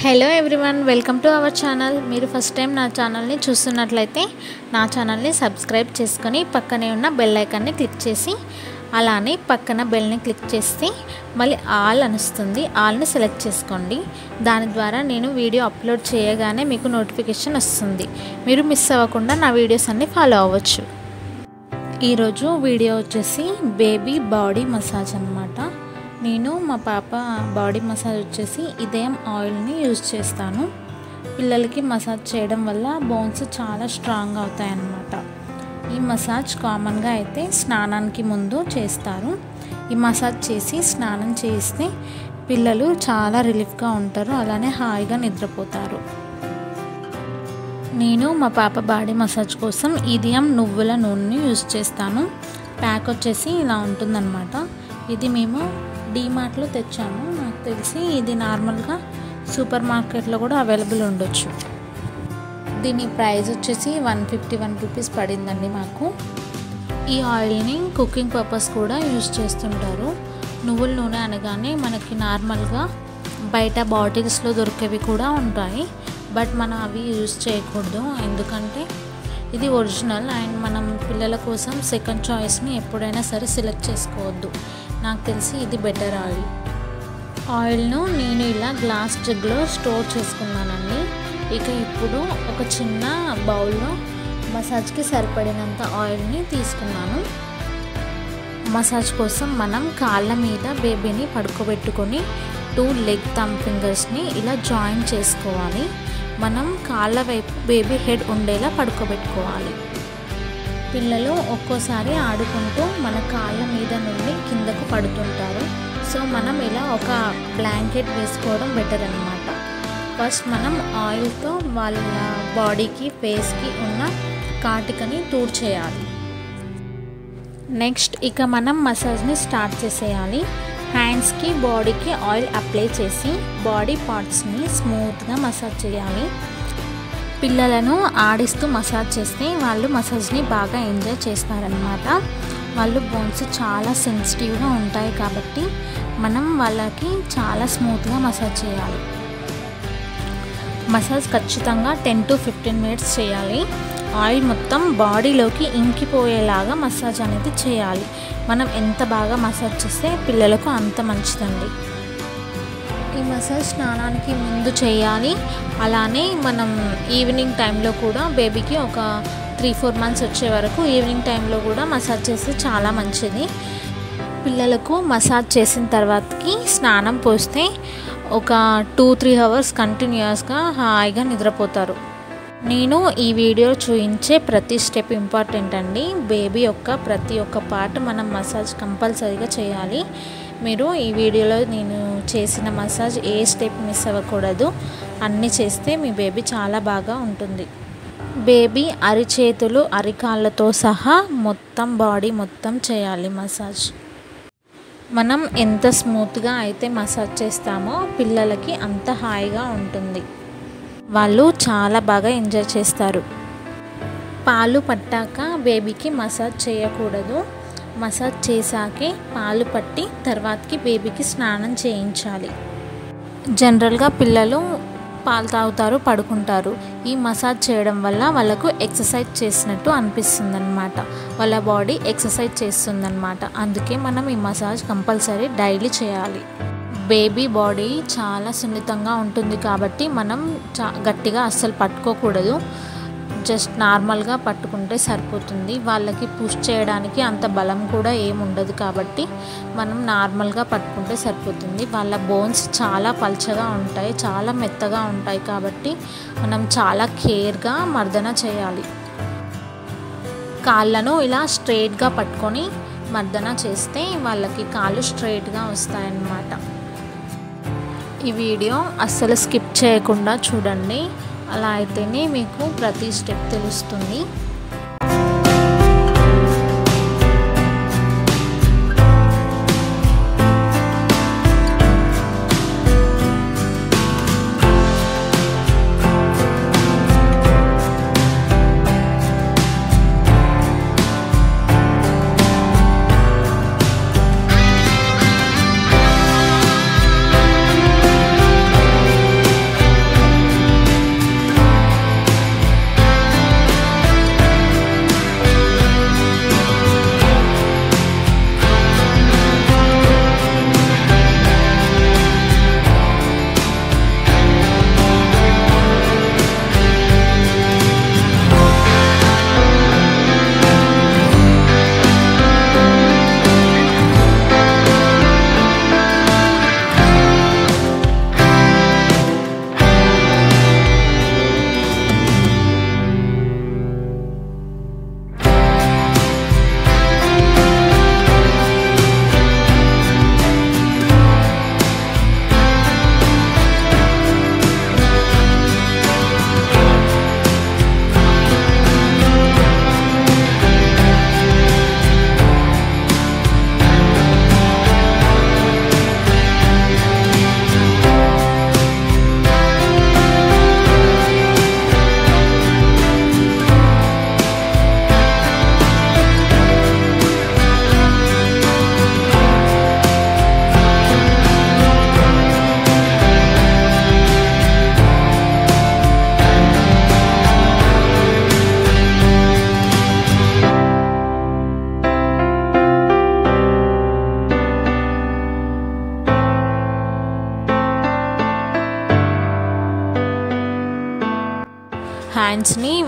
hello everyone welcome to our channel మీరు first time నా ఛానల్ని చూస్తున్నట్లయితే నా ఛానల్ని సబ్స్క్రైబ్ చేసుకొని పక్కనే ఉన్న బెల్ ఐకాన్ని క్లిక్ చేసి అలానే పక్కన బెల్ని క్లిక్ చేస్తే మళ్ళీ ఆల్ అనుస్తుంది ఆల్ని సెలెక్ట్ చేసుకోండి దాని ద్వారా నేను వీడియో అప్లోడ్ చేయగానే మీకు నోటిఫికేషన్ వస్తుంది మీరు మిస్ అవ్వకుండా నా వీడియోస్ అన్ని ఫాలో అవ్వచ్చు ఈరోజు వీడియో వచ్చేసి బేబీ బాడీ మసాజ్ అనమాట నేను మా పాప బాడీ మసాజ్ వచ్చేసి ఇదేం ఆయిల్ని యూజ్ చేస్తాను పిల్లలకి మసాజ్ చేయడం వల్ల బోన్స్ చాలా స్ట్రాంగ్ అవుతాయన్నమాట ఈ మసాజ్ కామన్గా అయితే స్నానానికి ముందు చేస్తారు ఈ మసాజ్ చేసి స్నానం చేస్తే పిల్లలు చాలా రిలీఫ్గా ఉంటారు అలానే హాయిగా నిద్రపోతారు నేను మా పాప బాడీ మసాజ్ కోసం ఇదియం నువ్వుల నూనెని యూజ్ చేస్తాను ప్యాక్ వచ్చేసి ఇలా ఉంటుందన్నమాట ఇది మేము డీమార్ట్లో తెచ్చాము నాకు తెలిసి ఇది నార్మల్గా సూపర్ మార్కెట్లో కూడా అవైలబుల్ ఉండొచ్చు దీని ప్రైస్ వచ్చేసి వన్ ఫిఫ్టీ వన్ రూపీస్ పడిందండి మాకు ఈ ఆయిల్ని కుకింగ్ పర్పస్ కూడా యూజ్ చేస్తుంటారు నువ్వుల నూనె అనగానే మనకి నార్మల్గా బయట బాటిల్స్లో దొరికేవి కూడా ఉంటాయి బట్ మనం అవి యూజ్ చేయకూడదు ఎందుకంటే ఇది ఒరిజినల్ అండ్ మనం పిల్లల కోసం సెకండ్ చాయిస్ని ఎప్పుడైనా సరే సెలెక్ట్ చేసుకోవద్దు నాకు తెలిసి ఇది బెటర్ ఆయిల్ ఆయిల్ను నేను ఇలా గ్లాస్ జగ్లో స్టోర్ చేసుకున్నానండి ఇక ఇప్పుడు ఒక చిన్న బౌల్లో మసాజ్కి సరిపడినంత ఆయిల్ని తీసుకున్నాను మసాజ్ కోసం మనం కాళ్ళ మీద బేబీని పడుకోబెట్టుకొని టూ లెగ్ థమ్ ఫింగర్స్ని ఇలా జాయిన్ చేసుకోవాలి మనం కాళ్ళ వైపు బేబీ హెడ్ ఉండేలా పడుకోబెట్టుకోవాలి పిల్లలు ఒక్కోసారి ఆడుకుంటూ మన కాళ్ళ మీద నుండి కిందకు పడుతుంటారు సో మనం ఇలా ఒక బ్లాంకెట్ వేసుకోవడం బెటర్ అనమాట ఫస్ట్ మనం ఆయిల్తో వాళ్ళ బాడీకి ఫేస్కి ఉన్న కాటికని చేయాలి నెక్స్ట్ ఇక మనం మసాజ్ని స్టార్ట్ చేసేయాలి హ్యాండ్స్కి బాడీకి ఆయిల్ అప్లై చేసి బాడీ పార్ట్స్ని స్మూత్గా మసాజ్ చేయాలి పిల్లలను ఆడిస్తూ మసాజ్ చేస్తే వాళ్ళు మసాజ్ని బాగా ఎంజాయ్ చేస్తారనమాట వాళ్ళు బోన్స్ చాలా సెన్సిటివ్గా ఉంటాయి కాబట్టి మనం వాళ్ళకి చాలా స్మూత్గా మసాజ్ చేయాలి మసాజ్ ఖచ్చితంగా టెన్ టు ఫిఫ్టీన్ మినిట్స్ చేయాలి ఆయిల్ మొత్తం బాడీలోకి ఇంకిపోయేలాగా మసాజ్ అనేది చేయాలి మనం ఎంత బాగా మసాజ్ చేస్తే పిల్లలకు అంత మంచిదండి ఈ మసాజ్ స్నానానికి ముందు చేయాలి అలానే మనం ఈవినింగ్ టైంలో కూడా బేబీకి ఒక త్రీ ఫోర్ మంత్స్ వచ్చే వరకు ఈవినింగ్ టైంలో కూడా మసాజ్ చేస్తే చాలా మంచిది పిల్లలకు మసాజ్ చేసిన తర్వాతకి స్నానం పోస్తే ఒక టూ త్రీ అవర్స్ కంటిన్యూస్గా హాయిగా నిద్రపోతారు నేను ఈ వీడియో చూపించే ప్రతి స్టెప్ ఇంపార్టెంట్ అండి బేబీ యొక్క ప్రతి ఒక్క పార్ట్ మనం మసాజ్ కంపల్సరీగా చేయాలి మీరు ఈ వీడియోలో నేను చేసిన మసాజ్ ఏ స్టెప్ మిస్ అవ్వకూడదు అన్నీ చేస్తే మీ బేబీ చాలా బాగా ఉంటుంది బేబీ అరిచేతులు అరికాళ్ళతో సహా మొత్తం బాడీ మొత్తం చేయాలి మసాజ్ మనం ఎంత స్మూత్గా అయితే మసాజ్ చేస్తామో పిల్లలకి అంత హాయిగా ఉంటుంది వాళ్ళు చాలా బాగా ఎంజాయ్ చేస్తారు పాలు పట్టాక బేబీకి మసాజ్ చేయకూడదు మసాజ్ చేశాకే పాలు పట్టి తర్వాతకి బేబీకి స్నానం చేయించాలి జనరల్గా పిల్లలు పాలు తాగుతారు పడుకుంటారు ఈ మసాజ్ చేయడం వల్ల వాళ్ళకు ఎక్సర్సైజ్ చేసినట్టు అనిపిస్తుంది అనమాట వాళ్ళ బాడీ ఎక్సర్సైజ్ చేస్తుందన్నమాట అందుకే మనం ఈ మసాజ్ కంపల్సరీ డైలీ చేయాలి బేబీ బాడీ చాలా సున్నితంగా ఉంటుంది కాబట్టి మనం చా గట్టిగా అస్సలు పట్టుకోకూడదు జస్ట్ నార్మల్గా పట్టుకుంటే సరిపోతుంది వాళ్ళకి పుష్ చేయడానికి అంత బలం కూడా ఏముండదు కాబట్టి మనం నార్మల్గా పట్టుకుంటే సరిపోతుంది వాళ్ళ బోన్స్ చాలా పల్చగా ఉంటాయి చాలా మెత్తగా ఉంటాయి కాబట్టి మనం చాలా కేర్గా మర్దన చేయాలి కాళ్ళను ఇలా స్ట్రైట్గా పట్టుకొని మర్దన చేస్తే వాళ్ళకి కాళ్ళు స్ట్రైట్గా వస్తాయన్నమాట ఈ వీడియో అస్సలు స్కిప్ చేయకుండా చూడండి అలా అయితేనే మీకు ప్రతి స్టెప్ తెలుస్తుంది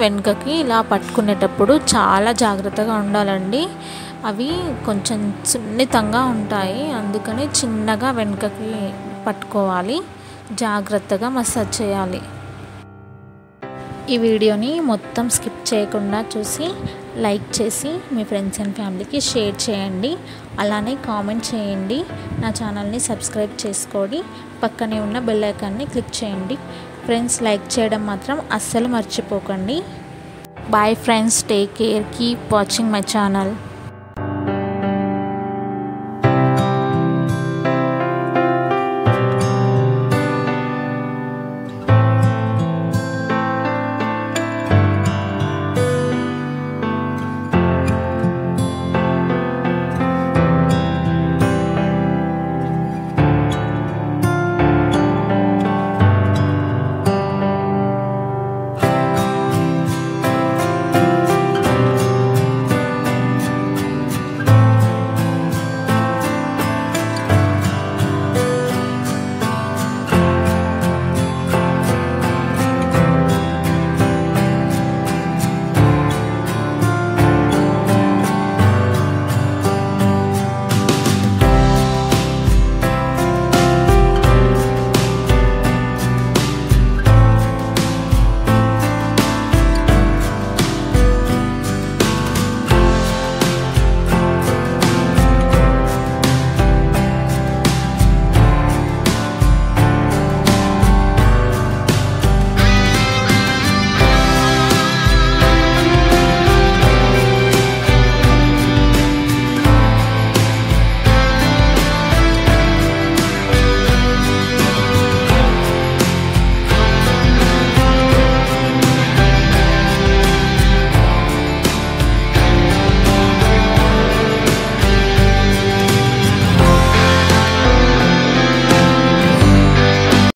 వెనుకకి ఇలా పట్టుకునేటప్పుడు చాలా జాగ్రత్తగా ఉండాలండి అవి కొంచెం సున్నితంగా ఉంటాయి అందుకని చిన్నగా వెనుకకి పట్టుకోవాలి జాగ్రత్తగా మసాజ్ చేయాలి ఈ వీడియోని మొత్తం స్కిప్ చేయకుండా చూసి లైక్ చేసి మీ ఫ్రెండ్స్ అండ్ ఫ్యామిలీకి షేర్ చేయండి అలానే కామెంట్ చేయండి నా ఛానల్ని సబ్స్క్రైబ్ చేసుకోండి పక్కనే ఉన్న బెల్ ఐకాన్ని క్లిక్ చేయండి ఫ్రెండ్స్ లైక్ చేయడం మాత్రం అస్సలు మర్చిపోకండి bye friends take care keep watching my channel